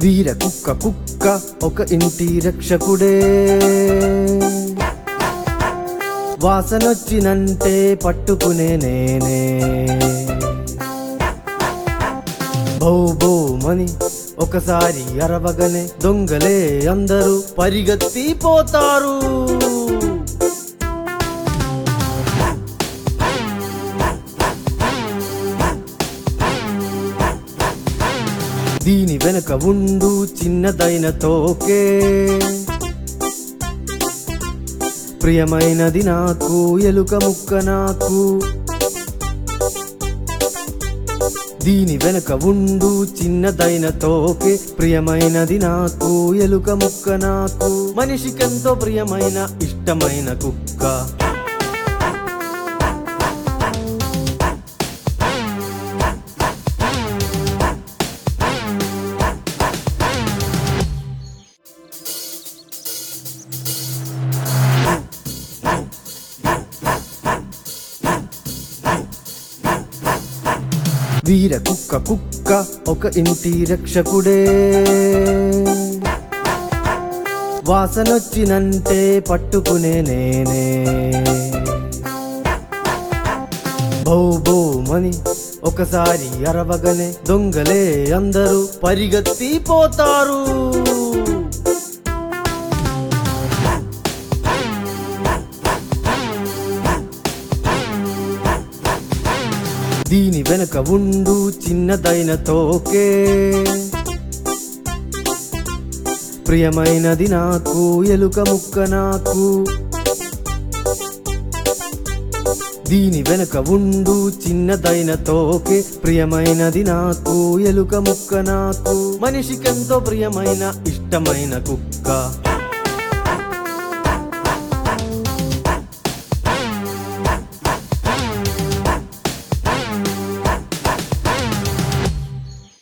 వీర కుక్క కుక్క ఒక ఇంటి రక్షకుడే వాసనొచ్చినంటే పట్టుకునే నేనే భౌ భౌమని ఒకసారి అరవగనే దొంగలే అందరూ పరిగెత్తి పోతారు దీని వెనుక ఉండు చిన్నదైన తోకే ప్రియమైనది నాకు ఎలుక ముక్క నాకు దీని వెనుక ఉండు చిన్నదైన తోకే ప్రియమైనది నాకు ఎలుక ముక్క నాకు మనిషికెంతో ప్రియమైన ఇష్టమైన కుక్క వీర కుక్క కుక్క ఒక ఇంటి రక్షకుడే వాసనొచ్చినంటే పట్టుకునే నేనే భౌ భౌమని ఒకసారి అరవగనే దొంగలే అందరూ పరిగెత్తి పోతారు దీని వెనుక ఉండు చిన్నదైన తోకే ప్రియమైనది నాకు ఎలుక ముక్క నాకు దీని వెనుక ఉండు చిన్నదైన తోకే ప్రియమైనది నాకు ఎలుక ముక్క నాకు మనిషికెంతో ప్రియమైన ఇష్టమైన కుక్క